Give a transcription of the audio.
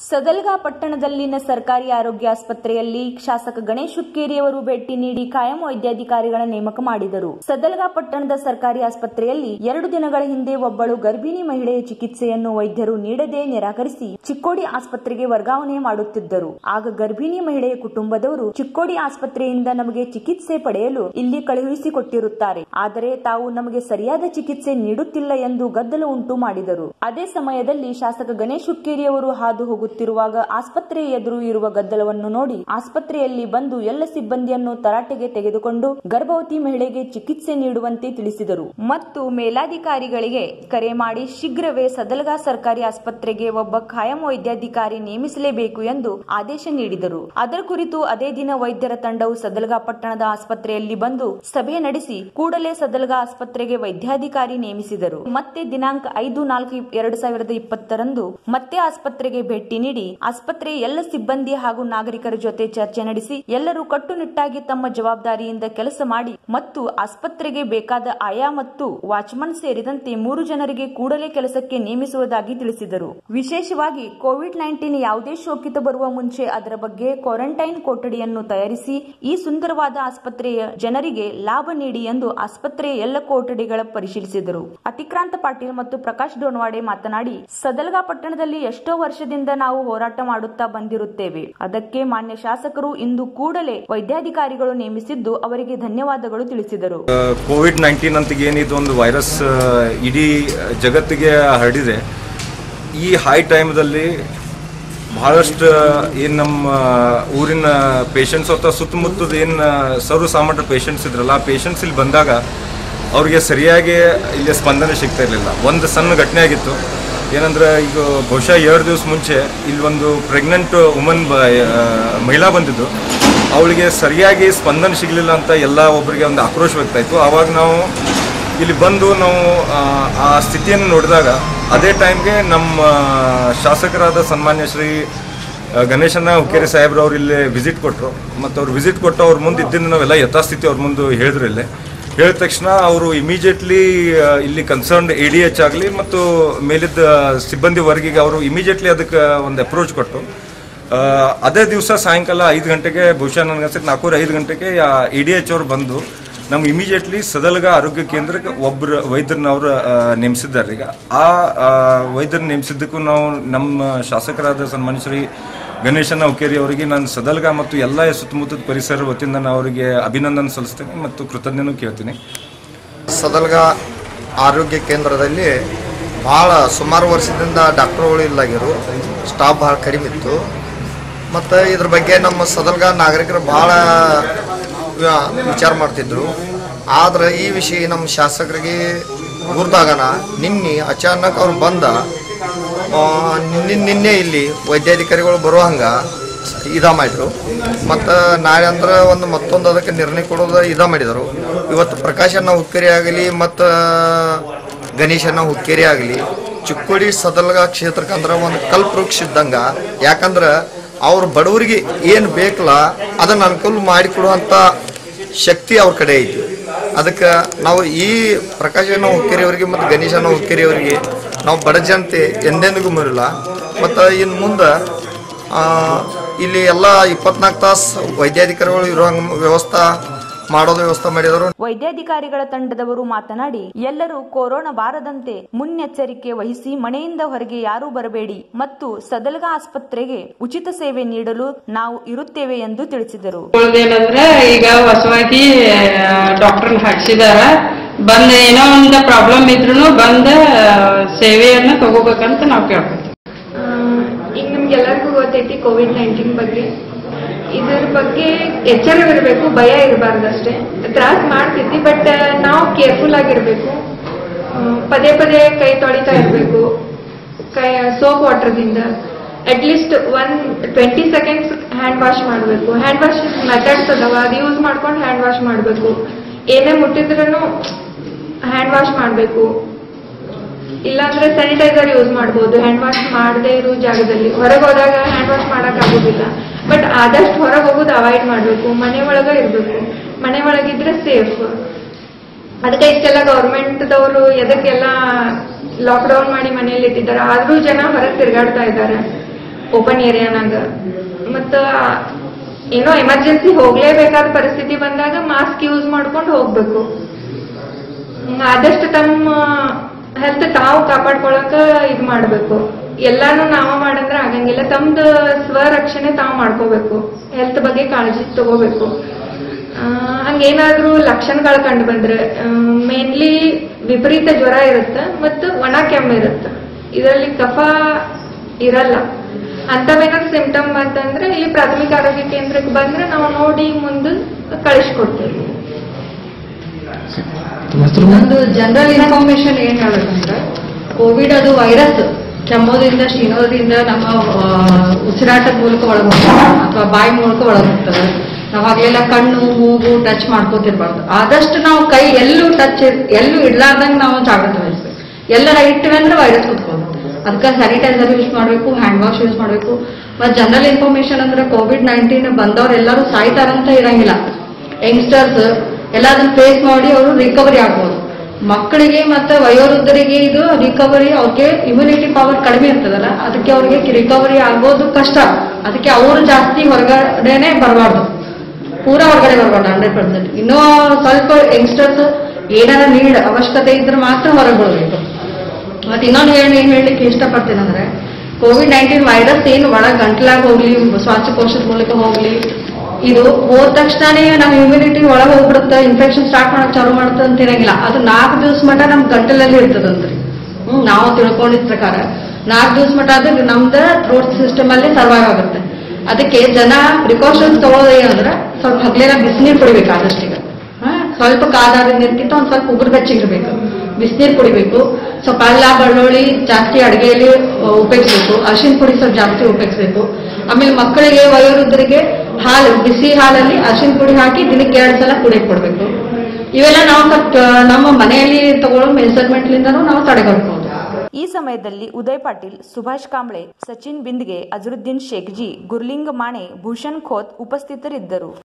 ಸದಲ್ಗಾ ಪಟ್ಟಣದಲ್ಲಿನ ಸರ್ಕಾರಿ ಆರೋಗ್ಯ ಆಸ್ಪತ್ರೆಯಲ್ಲಿ ಶಾಸಕ ಗಣೇಶ್ ಹುಕ್ಕೇರಿಯವರು ಭೇಟಿ ನೀಡಿ ಕಾಯಂ ವೈದ್ಯಾಧಿಕಾರಿಗಳ ನೇಮಕ ಮಾಡಿದರು ಸದಲ್ಗಾ ಪಟ್ಟಣದ ಸರ್ಕಾರಿ ಆಸ್ಪತ್ರೆಯಲ್ಲಿ ಎರಡು ದಿನಗಳ ಹಿಂದೆ ಒಬ್ಬಳು ಗರ್ಭಿಣಿ ಮಹಿಳೆಯ ಚಿಕಿತ್ಸೆಯನ್ನು ವೈದ್ಯರು ನೀಡದೆ ನಿರಾಕರಿಸಿ ಚಿಕ್ಕೋಡಿ ಆಸ್ಪತ್ರೆಗೆ ವರ್ಗಾವಣೆ ಮಾಡುತ್ತಿದ್ದರು ಆಗ ಗರ್ಭಿಣಿ ಮಹಿಳೆಯ ಕುಟುಂಬದವರು ಚಿಕ್ಕೋಡಿ ಆಸ್ಪತ್ರೆಯಿಂದ ನಮಗೆ ಚಿಕಿತ್ಸೆ ಪಡೆಯಲು ಇಲ್ಲಿ ಕಳುಹಿಸಿಕೊಟ್ಟಿರುತ್ತಾರೆ ಆದರೆ ತಾವು ನಮಗೆ ಸರಿಯಾದ ಚಿಕಿತ್ಸೆ ನೀಡುತ್ತಿಲ್ಲ ಎಂದು ಗದ್ದಲ ಉಂಟು ಮಾಡಿದರು ಅದೇ ಸಮಯದಲ್ಲಿ ಶಾಸಕ ಗಣೇಶ್ ಹುಕ್ಕೇರಿಯವರು ಹಾದು ಹೋಗುತ್ತಿರುವಾಗ ಆಸ್ಪತ್ರೆಯ ಎದುರು ಇರುವ ಗದ್ದಲವನ್ನು ನೋಡಿ ಆಸ್ಪತ್ರೆಯಲ್ಲಿ ಬಂದು ಎಲ್ಲ ಸಿಬ್ಬಂದಿಯನ್ನು ತರಾಟೆಗೆ ತೆಗೆದುಕೊಂಡು ಗರ್ಭವತಿ ಮಹಿಳೆಗೆ ಚಿಕಿತ್ಸೆ ನೀಡುವಂತೆ ತಿಳಿಸಿದರು ಮತ್ತು ಮೇಲಾಧಿಕಾರಿಗಳಿಗೆ ಕರೆ ಮಾಡಿ ಶೀಘ್ರವೇ ಸದಲ್ಗಾ ಸರ್ಕಾರಿ ಆಸ್ಪತ್ರೆಗೆ ಒಬ್ಬ ಖಾಯಂ ವೈದ್ಯಾಧಿಕಾರಿ ನೇಮಿಸಲೇಬೇಕು ಎಂದು ಆದೇಶ ನೀಡಿದರು ಅದರ ಕುರಿತು ಅದೇ ದಿನ ವೈದ್ಯರ ತಂಡವು ಸದಲ್ಗಾ ಪಟ್ಟಣದ ಆಸ್ಪತ್ರೆಯಲ್ಲಿ ಬಂದು ಸಭೆ ನಡೆಸಿ ಕೂಡಲೇ ಸದಲ್ಗಾ ಆಸ್ಪತ್ರೆಗೆ ವೈದ್ಯಾಧಿಕಾರಿ ನೇಮಿಸಿದರು ಮತ್ತೆ ದಿನಾಂಕ ಐದು ನಾಲ್ಕು ಎರಡು ಸಾವಿರದ ಇಪ್ಪತ್ತರಂದು ಮತ್ತೆ ಆಸ್ಪತ್ರೆಗೆ ಭೇಟಿ ನೀಡಿ ಆಸ್ಪತ್ರೆಯ ಎಲ್ಲ ಸಿಬ್ಬಂದಿ ಹಾಗೂ ನಾಗರಿಕರ ಜೊತೆ ಚರ್ಚೆ ನಡೆಸಿ ಎಲ್ಲರೂ ಕಟ್ಟುನಿಟ್ಟಾಗಿ ತಮ್ಮ ಜವಾಬ್ದಾರಿಯಿಂದ ಕೆಲಸ ಮಾಡಿ ಮತ್ತು ಆಸ್ಪತ್ರೆಗೆ ಬೇಕಾದ ಆಯಾ ಮತ್ತು ವಾಚ್ಮನ್ ಸೇರಿದಂತೆ ಮೂರು ಜನರಿಗೆ ಕೂಡಲೇ ಕೆಲಸಕ್ಕೆ ನೇಮಿಸುವುದಾಗಿ ತಿಳಿಸಿದರು ವಿಶೇಷವಾಗಿ ಕೋವಿಡ್ ನೈನ್ಟೀನ್ ಯಾವುದೇ ಶೋಕಿತ ಬರುವ ಮುಂಚೆ ಅದರ ಬಗ್ಗೆ ಕ್ವಾರಂಟೈನ್ ಕೊಠಡಿಯನ್ನು ತಯಾರಿಸಿ ಈ ಸುಂದರವಾದ ಆಸ್ಪತ್ರೆಯ ಜನರಿಗೆ ಲಾಭ ನೀಡಿ ಎಂದು ಆಸ್ಪತ್ರೆಯ ಎಲ್ಲ ಕೊಠಡಿಗಳ ಪರಿಶೀಲಿಸಿದರು ಅತಿಕ್ರಾಂತ ಪಾಟೀಲ್ ಮತ್ತು ಪ್ರಕಾಶ್ ಡೋಣವಾಡೆ ಮಾತನಾಡಿ ಸದಲ್ಗಾ ಪಟ್ಟಣದಲ್ಲಿ ಎಷ್ಟೋ ವರ್ಷದಿಂದ ನಾವು ಹೋರಾಟ ಮಾಡುತ್ತಾ ಬಂದಿರುತ್ತೇವೆ ಅದಕ್ಕೆ ಮಾನ್ಯ ಶಾಸಕರು ಇಂದು ಕೂಡಲೇ ವೈದ್ಯಾಧಿಕಾರಿಗಳು ನೇಮಿಸಿದ್ದು ಅವರಿಗೆ ಧನ್ಯವಾದಗಳು ತಿಳಿಸಿದರು ಕೋವಿಡ್ ನೈನ್ಟೀನ್ ಅಂತ ಏನಿದು ಒಂದು ವೈರಸ್ ಆ, ಇಡೀ ಜಗತ್ತಿಗೆ ಹರಡಿದೆ ಈ ಹೈ ಟೈಮ್ದಲ್ಲಿ ಬಹಳಷ್ಟು ಏನು ನಮ್ಮ ಊರಿನ ಪೇಷಂಟ್ಸ್ ಅಥವಾ ಸುತ್ತಮುತ್ತದ ಏನು ಸರ್ವ ಸಾಮಾನ್ಯ ಪೇಷಂಟ್ಸ್ ಇದ್ರಲ್ಲ ಆ ಪೇಷಂಟ್ಸ್ ಇಲ್ಲಿ ಬಂದಾಗ ಅವ್ರಿಗೆ ಸರಿಯಾಗಿ ಇಲ್ಲಿ ಸ್ಪಂದನೆ ಸಿಗ್ತಾ ಇರಲಿಲ್ಲ ಒಂದು ಸಣ್ಣ ಘಟನೆ ಆಗಿತ್ತು ಏನಂದ್ರೆ ಈಗ ಬಹುಶಃ ಎರಡು ದಿವಸ ಮುಂಚೆ ಇಲ್ಲಿ ಒಂದು ಪ್ರೆಗ್ನೆಂಟ್ ವುಮನ್ ಬ ಆ, ಮಹಿಳಾ ಬಂದಿದ್ದು ಅವಳಿಗೆ ಸರಿಯಾಗಿ ಸ್ಪಂದನೆ ಸಿಗಲಿಲ್ಲ ಅಂತ ಎಲ್ಲ ಒಬ್ಬರಿಗೆ ಒಂದು ಆಕ್ರೋಶ ವ್ಯಕ್ತ ಆಯಿತು ಆವಾಗ ನಾವು ಇಲ್ಲಿ ಬಂದು ನಾವು ಆ, ಆ ಸ್ಥಿತಿಯನ್ನು ನೋಡಿದಾಗ ಅದೇ ಟೈಮ್ಗೆ ನಮ್ಮ ಶಾಸಕರಾದ ಸನ್ಮಾನ್ಯ ಶ್ರೀ ಆ, ಗಣೇಶನ ಹುಕ್ಕೇರಿ ಸಾಹೇಬ್ರು ಅವ್ರು ಇಲ್ಲಿ ವಿಸಿಟ್ ಕೊಟ್ಟರು ಮತ್ತು ಅವ್ರು ವಿಸಿಟ್ ಕೊಟ್ಟು ಅವ್ರ ಮುಂದೆ ಇದ್ದಿಂದ ನಾವೆಲ್ಲ ಯಥಾಸ್ಥಿತಿ ಅವ್ರ ಮುಂದೆ ಹೇಳಿದ್ರು ಇಲ್ಲೇ ಹೇಳಿದ ತಕ್ಷಣ ಅವರು ಇಮಿಡಿಯೇಟ್ಲಿ ಇಲ್ಲಿ ಕನ್ಸರ್ನ್ಡ್ ಎ ಡಿ ಎಚ್ ಆಗಲಿ ಮತ್ತು ಮೇಲಿದ್ದ ಸಿಬ್ಬಂದಿ ವರ್ಗಿಗೆ ಅವರು ಇಮಿಡಿಯೇಟ್ಲಿ ಅದಕ್ಕೆ ಒಂದು ಅಪ್ರೋಚ್ ಕೊಟ್ಟು ಆ, ಅದೇ ದಿವಸ ಸಾಯಂಕಾಲ ಐದು ಗಂಟೆಗೆ ಬಹುಶಃ ನನಗೆ ಅನ್ಸುತ್ತೆ ನಾಲ್ಕೂವರೆ ಐದು ಗಂಟೆಗೆ ಇ ಡಿ ಎಚ್ ಅವ್ರು ಬಂದು ನಮ್ಗೆ ಇಮಿಡಿಯೇಟ್ಲಿ ಸದಲ್ಗ ಆರೋಗ್ಯ ಕೇಂದ್ರಕ್ಕೆ ಒಬ್ಬರು ವೈದ್ಯರನ್ನ ಅವರು ನೇಮಿಸಿದ್ದಾರೆ ಈಗ ಆ ಆ, ವೈದ್ಯರನ್ನ ನೇಮಿಸಿದ್ದಕ್ಕೂ ನಾವು ನಮ್ಮ ಶಾಸಕರಾದ ಸನ್ಮಾನ್ಯ ಶ್ರೀ ಗಣೇಶನ ಹುಕ್ಕೇರಿ ಅವರಿಗೆ ನಾನು ಸದಲ್ಗ ಮತ್ತು ಎಲ್ಲ ಸುತ್ತಮುತ್ತದ ಪರಿಸರ ವತಿಯಿಂದ ನಾನು ಅವರಿಗೆ ಅಭಿನಂದನೆ ಸಲ್ಲಿಸ್ತೇನೆ ಮತ್ತು ಕೃತಜ್ಞನೂ ಕೇಳ್ತೀನಿ ಸದಲ್ಗ ಆರೋಗ್ಯ ಕೇಂದ್ರದಲ್ಲಿ ಭಾಳ ಸುಮಾರು ವರ್ಷದಿಂದ ಡಾಕ್ಟರ್ಗಳು ಇಲ್ಲಾಗಿರು ಸ್ಟಾಫ್ ಭಾಳ ಕಡಿಮೆ ಇತ್ತು ಮತ್ತು ಇದ್ರ ಬಗ್ಗೆ ನಮ್ಮ ಸದಲ್ಗ ನಾಗರಿಕರು ಭಾಳ ವಿಚಾರ ಮಾಡ್ತಿದ್ರು ಆದ್ರೆ ಈ ವಿಷಯ ನಮ್ಮ ಶಾಸಕರಿಗೆ ಗುರ್ದಾಗನ ನಿನ್ನೆ ಅಚಾನಕ್ ಅವ್ರು ಬಂದ ಆ, ನಿನ್ನೆ ನಿನ್ನೆ ಇಲ್ಲಿ ವೈದ್ಯಾಧಿಕಾರಿಗಳು ಬರೋ ಹಂಗ ಇದ ಮಾಡಿದ್ರು ಮತ್ತು ನಾಳೆ ಅಂದ್ರೆ ಒಂದು ಮತ್ತೊಂದು ಅದಕ್ಕೆ ನಿರ್ಣಯ ಕೊಡೋದು ಇದ ಮಾಡಿದರು ಇವತ್ತು ಪ್ರಕಾಶನ ಹುಕ್ಕೇರಿ ಆಗಲಿ ಮತ್ತು ಗಣೇಶನ ಹುಕ್ಕೇರಿ ಆಗಲಿ ಚಿಕ್ಕೋಡಿ ಸದಲ್ಗ ಕ್ಷೇತ್ರಕ್ಕೆ ಅಂದ್ರೆ ಒಂದು ಕಲ್ಪವೃಕ್ಷ ಇದ್ದಂಗ ಯಾಕಂದ್ರೆ ಅವ್ರ ಬಡವರಿಗೆ ಏನು ಬೇಕಲ್ಲ ಅದನ್ನು ಅನುಕೂಲ ಮಾಡಿಕೊಡುವಂಥ ಶಕ್ತಿ ಅವ್ರ ಕಡೆ ಐತಿ ಅದಕ್ಕೆ ನಾವು ಈ ಪ್ರಕಾಶನ ಹುಕ್ಕೇರಿ ಅವರಿಗೆ ಮತ್ತು ಗಣೇಶನ ಹುಕ್ಕೇರಿ ಅವರಿಗೆ ನಾವು ಬಡ ಜನತೆ ಎಂದೆಂದಿಗೂ ಮರಿಲ್ಲ ಮತ್ತು ಇನ್ನು ಮುಂದೆ ಆ, ಇಲ್ಲಿ ಎಲ್ಲ ಇಪ್ಪತ್ನಾಲ್ಕು ತಾಸು ವೈದ್ಯಾಧಿಕಾರಿಗಳು ಇರೋ ಹಂಗೆ ವ್ಯವಸ್ಥೆ ಮಾಡೋದು ವ್ಯವಸ್ಥೆ ಮಾಡಿದರು ವೈದ್ಯಾಧಿಕಾರಿಗಳ ತಂಡದವರು ಮಾತನಾಡಿ ಎಲ್ಲರೂ ಕೊರೋನಾ ಬಾರದಂತೆ ಮುನ್ನೆಚ್ಚರಿಕೆ ವಹಿಸಿ ಮನೆಯಿಂದ ಹೊರಗೆ ಯಾರೂ ಬರಬೇಡಿ ಮತ್ತು ಸದಲ್ಗಾ ಆಸ್ಪತ್ರೆಗೆ ಉಚಿತ ಸೇವೆ ನೀಡಲು ನಾವು ಇರುತ್ತೇವೆ ಎಂದು ತಿಳಿಸಿದರು ಏನಂದ್ರೆ ಈಗ ಹೊಸವಾಗಿ ಡಾಕ್ಟರ್ ಹಾಕ್ಸಿದಾರ ಬಂದ ಏನೋ ಒಂದು ಪ್ರಾಬ್ಲಮ್ ಇದ್ರು ಬಂದ ಸೇವೆಯನ್ನ ತಗೋಬೇಕಂತ ನಾವು ಕೇಳ್ಕೊತೀವಿ ಆ, ಈಗ ನಿಮ್ಗೆಲ್ಲರಿಗೂ ಗೊತ್ತೈತಿ ಕೋವಿಡ್ ನೈನ್ಟೀನ್ ಬಗ್ಗೆ ಇದ್ರ ಬಗ್ಗೆ ಎಚ್ಚರವಿರಬೇಕು ಭಯ ಇರಬಾರ್ದು ಅಷ್ಟೇ ತ್ರಾಸ್ ಮಾಡ್ತೈತಿ ಬಟ್ ನಾವು ಕೇರ್ಫುಲ್ ಆಗಿರ್ಬೇಕು ಆ, ಪದೇ ಪದೇ ಕೈ ತೊಳಿತಾ ಇರಬೇಕು ಕೈ ಸೋಪ್ ವಾಟರ್ದಿಂದ at least one twenty seconds hand wash ಮಾಡಬೇಕು ಹ್ಯಾಂಡ್ ವಾಶ್ ಮೆಥಡ್ಸ್ ಅದಾವ ಅದು ಯೂಸ್ ಮಾಡ್ಕೊಂಡು ಹ್ಯಾಂಡ್ ವಾಶ್ ಮಾಡಬೇಕು ಏನೇ ಮುಟ್ಟಿದ್ರೂ ಹ್ಯಾಂಡ್ ವಾಶ್ ಮಾಡಬೇಕು ಇಲ್ಲಾಂದ್ರೆ ಸ್ಯಾನಿಟೈಸರ್ ಯೂಸ್ ಮಾಡ್ಬೋದು ಹ್ಯಾಂಡ್ ವಾಶ್ ಮಾಡದೇ ಇರೋ ಜಾಗದಲ್ಲಿ ಹೊರಗೆ ಹೋದಾಗ ಹ್ಯಾಂಡ್ ವಾಶ್ ಮಾಡಕ್ ಆಗೋದಿಲ್ಲ ಬಟ್ ಆದಷ್ಟು ಹೊರಗೆ ಹೋಗೋದು ಅವಾಯ್ಡ್ ಮಾಡಬೇಕು ಮನೆ ಒಳಗ ಇರಬೇಕು ಮನೆ ಒಳಗಿದ್ರೆ ಸೇಫ್ ಅದಕ್ಕೆ ಇಷ್ಟೆಲ್ಲ ಗೌರ್ಮೆಂಟ್ದವರು ಎದಕ್ಕೆಲ್ಲ ಲಾಕ್ಡೌನ್ ಮಾಡಿ ಮನೆಯಲ್ಲಿ ಇಟ್ಟಿದ್ದಾರೆ ಆದ್ರೂ ಜನ ಹೊರಗೆ ತಿರುಗಾಡ್ತಾ ಇದ್ದಾರೆ ಓಪನ್ ಏರಿಯಾನಾಗ ಮತ್ತ ಏನೋ ಎಮರ್ಜೆನ್ಸಿ ಹೋಗ್ಲೇಬೇಕಾದ ಪರಿಸ್ಥಿತಿ ಬಂದಾಗ ಮಾಸ್ಕ್ ಯೂಸ್ ಮಾಡ್ಕೊಂಡು ಹೋಗ್ಬೇಕು ಹ್ಮ್, ಆದಷ್ಟು ತಮ್ಮ ಹೆಲ್ತ್ ತಾವು ಕಾಪಾಡ್ಕೊಳಕ ಇದು ಮಾಡ್ಬೇಕು ಎಲ್ಲಾನು ನಾವ ಮಾಡಂದ್ರೆ ಆಗಂಗಿಲ್ಲ ತಮ್ದು ಸ್ವರಕ್ಷಣೆ ತಾವು ಮಾಡ್ಕೋಬೇಕು ಹೆಲ್ತ್ ಬಗ್ಗೆ ಕಾಳಜಿ ತಗೋಬೇಕು ಆ, ಹಂಗೇನಾದ್ರೂ ಲಕ್ಷಣಗಳು ಕಂಡು ಬಂದ್ರೆ ಮೇನ್ಲಿ ವಿಪರೀತ ಜ್ವರ ಇರುತ್ತೆ ಮತ್ತು ಒಣ ಕೆಮ್ಮು ಇರುತ್ತೆ ಇದರಲ್ಲಿ ಕಫ ಇರಲ್ಲ ಅಂತವೇನಾದ್ರು ಸಿಂಪ್ಟಮ್ ಬಂತಂದ್ರೆ ಇಲ್ಲಿ ಪ್ರಾಥಮಿಕ ಆರೋಗ್ಯ ಕೇಂದ್ರಕ್ಕೆ ಬಂದ್ರೆ ನಾವು ನೋಡಿ ಮುಂದೆ ಕಳಿಸ್ಕೊಡ್ತೇವೆ ಒಂದು ಜನರಲ್ ಇನ್ಫಾರ್ಮೇಶನ್ ಏನ್ ಹೇಳ್ಬೇಕಂದ್ರೆ ಕೋವಿಡ್ ಅದು ವೈರಸ್ ಕೆಮ್ಮೋದ್ರಿಂದ ಶೀನೋದ್ರಿಂದ ನಮ್ಮ ಆ, ಉಸಿರಾಟದ ಮೂಲಕ ಒಳಗೆ ಹೋಗ್ತದೆ ಅಥವಾ ಬಾಯಿ ಮೂಲಕ ಒಳಗೆ ಹೋಗ್ತದೆ ನಾವು ಆಗ್ಲೆಲ್ಲ ಕಣ್ಣು ಮೂಗು ಟಚ್ ಮಾಡ್ಕೋತಿರ್ಬಾರ್ದು ಆದಷ್ಟು ನಾವು ಕೈ ಎಲ್ಲೂ ಟಚ್ ಎಲ್ಲೂ ಇಡ್ಲಾರ್ದಂಗೆ ನಾವು ಜಾಗ್ರತೆ ವಹಿಸ್ಬೇಕು ಎಲ್ಲರ ಇಟ್ಟಿವೆ ಅಂದ್ರೆ ವೈರಸ್ ಕುತ್ಕೊಂಡು ಅದಕ್ಕೆ ಸ್ಯಾನಿಟೈಸರ್ ಯೂಸ್ ಮಾಡಬೇಕು ಹ್ಯಾಂಡ್ ವಾಶ್ ಯೂಸ್ ಮಾಡಬೇಕು ಮತ್ತು ಜನರಲ್ ಇನ್ಫಾರ್ಮೇಶನ್ ಅಂದ್ರೆ ಕೋವಿಡ್ ನೈನ್ಟೀನ್ ಬಂದವ್ರು ಎಲ್ಲರೂ ಸಾಯ್ತಾರಂತ ಇರಂಗಿಲ್ಲ ಯಂಗ್ಸ್ಟರ್ಸ್ ಎಲ್ಲ ಅದನ್ನ ಫೇಸ್ ಮಾಡಿ ಅವರು ರಿಕವರಿ ಆಗ್ಬೋದು ಮಕ್ಕಳಿಗೆ ಮತ್ತೆ ವಯೋವೃದ್ಧರಿಗೆ ಇದು ರಿಕವರಿ ಅವ್ರಿಗೆ ಇಮ್ಯುನಿಟಿ ಪವರ್ ಕಡಿಮೆ ಇರ್ತದಲ್ಲ ಅದಕ್ಕೆ ಅವ್ರಿಗೆ ರಿಕವರಿ ಆಗೋದು ಕಷ್ಟ ಅದಕ್ಕೆ ಅವರು ಜಾಸ್ತಿ ಹೊರಗಡೆನೆ ಬರಬಾರ್ದು ಪೂರಾ ಹೊರಗಡೆ ಬರಬಾರ್ದು ಹಂಡ್ರೆಡ್ ಪರ್ಸೆಂಟ್ ಇನ್ನೂ ಸ್ವಲ್ಪ ಯಂಗ್ಸ್ಟರ್ಸ್ ಏನಾರ ನೀಡ್ ಅವಶ್ಯಕತೆ ಇದ್ರೆ ಮಾತ್ರ ಹೊರಗೆ ಬರಬೇಕು ಮತ್ತೆ ಇನ್ನೊಂದು ಹೇಳಿ ಏನ್ ಹೇಳಲಿಕ್ಕೆ ಇಷ್ಟಪಡ್ತೀನಿ ಅಂದ್ರೆ ಕೋವಿಡ್ ನೈನ್ಟೀನ್ ವೈರಸ್ ಏನು ಒಳಗ್ ಗಂಟ್ಲಾಗ ಹೋಗ್ಲಿ ಶ್ವಾಸಕೋಶದ ಮೂಲಕ ಹೋಗ್ಲಿ ಇದು ಹೋದ ತಕ್ಷಣನೇ ನಮ್ಮ ಇಮ್ಯುನಿಟಿ ಒಳಗೆ ಹೋಗ್ಬಿಡುತ್ತೆ ಇನ್ಫೆಕ್ಷನ್ ಸ್ಟಾರ್ಟ್ ಮಾಡಕ್ ಚಾಲು ಮಾಡುತ್ತೆ ಅಂತ ಇರಂಗಿಲ್ಲ ಅದು ನಾಲ್ಕು ದಿವಸ ಮಟ ನಮ್ ಗಂಟಲಲ್ಲಿ ಇರ್ತದಂತ್ರಿ ಹ್ಮ್ ನಾವು ತಿಳ್ಕೊಂಡಿದ್ ಪ್ರಕಾರ ನಾಲ್ಕು ದಿವಸ ಮಟ ಅದು ನಮ್ದು ಥ್ರೋಟ್ ಸಿಸ್ಟಮ್ ಅಲ್ಲಿ ಸರ್ವೈವ್ ಆಗುತ್ತೆ ಅದಕ್ಕೆ ಜನ ಪ್ರಿಕಾಷನ್ಸ್ ತಗೊಳ್ಳೋದು ಏನಂದ್ರೆ ಸ್ವಲ್ಪ ಹಗ್ಲೇನ ಬಿಸಿನೀರು ಕುಡಿಬೇಕು ಆದಷ್ಟೀಗ ಹಾ, ಸ್ವಲ್ಪ ಕಾದಾರಿದ ನೀರ್ಗಿಂತ ಒಂದ್ ಸ್ವಲ್ಪ ಉಗುರು ಬೆಚ್ಚಗಿರ್ಬೇಕು ಬಿಸಿನೀರು ಕುಡಿಬೇಕು ಸ್ವಲ್ಪ ಅಲ್ಲ ಬೆಳ್ಳುಳ್ಳಿ ಜಾಸ್ತಿ ಅಡಿಗೆಯಲ್ಲಿ ಉಪಯೋಗಿಸ್ಬೇಕು ಅರಿಶಿನ ಪುಡಿ ಸ್ವಲ್ಪ ಜಾಸ್ತಿ ಉಪಯೋಗಿಸ್ಬೇಕು ಆಮೇಲೆ ಮಕ್ಕಳಿಗೆ ವಯೋವೃದ್ಧರಿಗೆ ಹಾಲು ಬಿಸಿ ಹಾಲಲ್ಲಿ ಅರಿಶಿನ ಪುಡಿ ಹಾಕಿ ದಿನಕ್ಕೆ ಎರಡು ಸಲ ಕುಡಿಯಕ್ ಕೊಡ್ಬೇಕು ಇವೆಲ್ಲ ನಾವು ಸ್ವಲ್ಪ ನಮ್ಮ ಮನೆಯಲ್ಲಿ ತಗೊಳ್ಳೋ ಮೆಜರ್ಮೆಂಟ್ಲಿಂದನೂ ನಾವು ತಡೆಗಟ್ಬೋದು ಈ ಸಮಯದಲ್ಲಿ ಉದಯ್ ಪಾಟೀಲ್ ಸುಭಾಷ್ ಕಾಂಬ್ಳೆ ಸಚಿನ್ ಬಿಂದ್ಗೆ ಅಜರುದ್ದೀನ್ ಶೇಖ್ಜಿ ಗುರ್ಲಿಂಗ್ ಮಾಣೆ ಭೂಷಣ್ ಖೋತ್ ಉಪಸ್ಥಿತರಿದ್ದರು